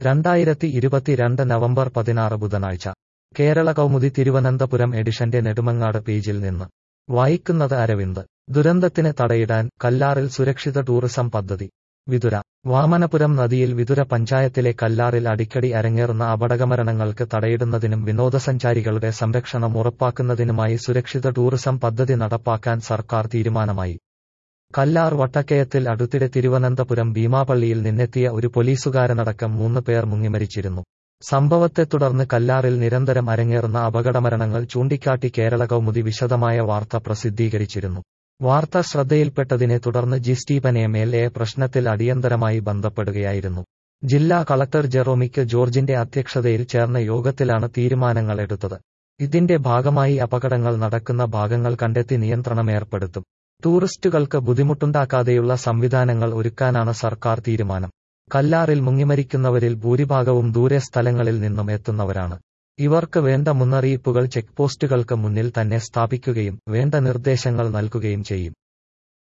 രണ്ടായിരത്തി ഇരുപത്തിരണ്ട് നവംബർ പതിനാറ് ബുധനാഴ്ച കേരള കൗമുദി തിരുവനന്തപുരം എഡിഷന്റെ നെടുമങ്ങാട് പേജിൽ നിന്ന് വായിക്കുന്നത് അരവിന്ദ് ദുരന്തത്തിന് തടയിടാൻ കല്ലാറിൽ സുരക്ഷിത ടൂറിസം പദ്ധതി വിതുര വാമനപുരം നദിയിൽ വിതുര പഞ്ചായത്തിലെ കല്ലാറിൽ അടിക്കടി അരങ്ങേറുന്ന അപകടമരണങ്ങൾക്ക് തടയിടുന്നതിനും വിനോദസഞ്ചാരികളുടെ സംരക്ഷണം ഉറപ്പാക്കുന്നതിനുമായി സുരക്ഷിത ടൂറിസം പദ്ധതി നടപ്പാക്കാൻ സർക്കാർ തീരുമാനമായി കല്ലാർ വട്ടക്കയത്തിൽ അടുത്തിടെ തിരുവനന്തപുരം ഭീമാപള്ളിയിൽ നിന്നെത്തിയ ഒരു പോലീസുകാരനടക്കം മൂന്ന് പേർ മുങ്ങിമരിച്ചിരുന്നു സംഭവത്തെ തുടർന്ന് കല്ലാറിൽ നിരന്തരം അരങ്ങേറുന്ന അപകടമരണങ്ങൾ ചൂണ്ടിക്കാട്ടി കേരള കൗമുദി വിശദമായ വാർത്ത പ്രസിദ്ധീകരിച്ചിരുന്നു വാർത്ത ശ്രദ്ധയിൽപ്പെട്ടതിനെ തുടർന്ന് G Stephen M L A പ്രശ്നത്തിൽ അടിയന്തരമായി ബന്ധപ്പെടുകയായിരുന്നു ജില്ലാ കളക്ടർ ജെറോമിക്ക് ജോർജിന്റെ അധ്യക്ഷതയിൽ ചേർന്ന യോഗത്തിലാണ് തീരുമാനങ്ങൾ എടുത്തത് ഇതിന്റെ ഭാഗമായി അപകടങ്ങൾ നടക്കുന്ന ഭാഗങ്ങൾ കണ്ടെത്തി നിയന്ത്രണം ഏർപ്പെടുത്തും ടൂറിസ്റ്റുകൾക്ക് ബുദ്ധിമുട്ടുണ്ടാക്കാതെയുള്ള സംവിധാനങ്ങൾ ഒരുക്കാനാണ് സർക്കാർ തീരുമാനം കല്ലാറിൽ മുങ്ങിമരിക്കുന്നവരിൽ ഭൂരിഭാഗവും ദൂരെ സ്ഥലങ്ങളിൽ നിന്നും എത്തുന്നവരാണ് ഇവർക്ക് വേണ്ട മുന്നറിയിപ്പുകൾ ചെക്ക് പോസ്റ്റുകൾക്ക് മുന്നിൽ തന്നെ സ്ഥാപിക്കുകയും വേണ്ട നിർദ്ദേശങ്ങൾ നൽകുകയും ചെയ്യും